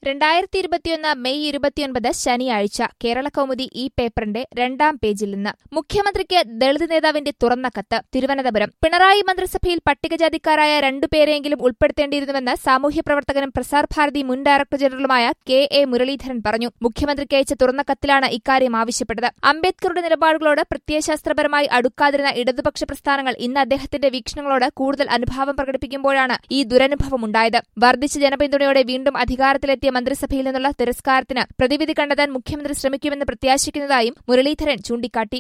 രണ്ടായിരത്തി ഇരുപത്തിയൊന്ന് മെയ് ഇരുപത്തിയൊൻപത് ശനിയാഴ്ച കേരള കൗമുദി ഈ പേപ്പറിന്റെ രണ്ടാം പേജിൽ നിന്ന് മുഖ്യമന്ത്രിക്ക് ദളിത് നേതാവിന്റെ തുറന്ന കത്ത് തിരുവനന്തപുരം പിണറായി മന്ത്രിസഭയിൽ പട്ടികജാതിക്കാരായ രണ്ടുപേരെങ്കിലും ഉൾപ്പെടുത്തേണ്ടിയിരുന്നുവെന്ന് സാമൂഹ്യ പ്രവർത്തകനും പ്രസാർ ഭാരതി മുൻ ഡയറക്ടർ ജനറലുമായ കെ എ മുരളീധരൻ പറഞ്ഞു മുഖ്യമന്ത്രിക്ക് അയച്ച തുറന്ന കത്തിലാണ് ഇക്കാര്യം ആവശ്യപ്പെട്ടത് അംബേദ്കറുടെ നിലപാടുകളോട് പ്രത്യയശാസ്ത്രപരമായി അടുക്കാതിരുന്ന ഇടതുപക്ഷ പ്രസ്ഥാനങ്ങൾ ഇന്ന് അദ്ദേഹത്തിന്റെ വീക്ഷണങ്ങളോട് കൂടുതൽ അനുഭാവം പ്രകടിപ്പിക്കുമ്പോഴാണ് ഈ ദുരനുഭവമുണ്ടായത് വർദ്ധിച്ച ജനപിന്തുണയോടെ വീണ്ടും അധികാരത്തിലെത്തിയ മന്ത്രിസഭയിൽ നിന്നുള്ള തിരസ്കാരത്തിന് പ്രതിവിധി കണ്ടെത്താൻ മുഖ്യമന്ത്രി ശ്രമിക്കുമെന്ന് പ്രത്യാശിക്കുന്നതായും മുരളീധരൻ ചൂണ്ടിക്കാട്ടി